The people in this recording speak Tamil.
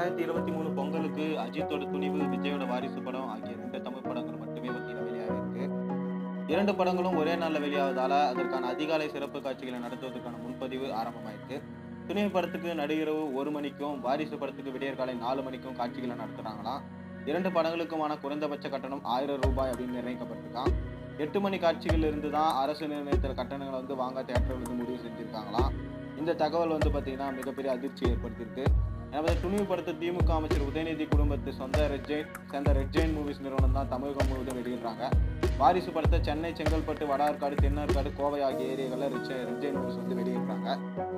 ரெண்டாயிரத்தி இருபத்தி மூணு பொங்கலுக்கு அஜித்தோட துணிவு விஜயோட வாரிசு படம் ஆகிய ரெண்டு தமிழ் படங்கள் மட்டுமே பார்த்தீங்கன்னா வெளியாக இருக்கு இரண்டு படங்களும் ஒரே நாளில் வெளியாவதால அதற்கான அதிகாலை சிறப்பு காட்சிகளை நடத்துவதற்கான முன்பதிவு ஆரம்பமாயிருக்கு துணிவு படத்துக்கு நடுஇரவு ஒரு மணிக்கும் வாரிசு படத்துக்கு விடியற்காலை நாலு மணிக்கும் காட்சிகளை நடத்துறாங்களாம் இரண்டு படங்களுக்குமான குறைந்தபட்ச கட்டணம் ஆயிரம் ரூபாய் அப்படின்னு நிர்ணயிக்கப்பட்டிருக்கான் எட்டு மணி காட்சிகள் இருந்து தான் அரசு நிர்ணயித்த கட்டணங்களை வந்து வாங்க தேட்டர்களுக்கு முடிவு செஞ்சிருக்காங்களாம் இந்த தகவல் வந்து பார்த்தீங்கன்னா மிகப்பெரிய அதிர்ச்சி ஏற்படுத்தியிருக்கு நமது துணிவு படத்தை திமுக அமைச்சர் உதயநிதி குடும்பத்து சொந்த ரெட் ஜெயின் சேர்ந்த ரெட் ஜெயின் மூவிஸ் நிறுவனம் தான் தமிழகம் முழுவதும் வெளியிடுறாங்க வாரிசு படத்தை சென்னை செங்கல்பட்டு வட ஆற்காடு தென்னார்காடு கோவை ஆகிய ஏரியாக்களில் ரெட் ஜெயின் மூவிஸ் வந்து வெளியிடுறாங்க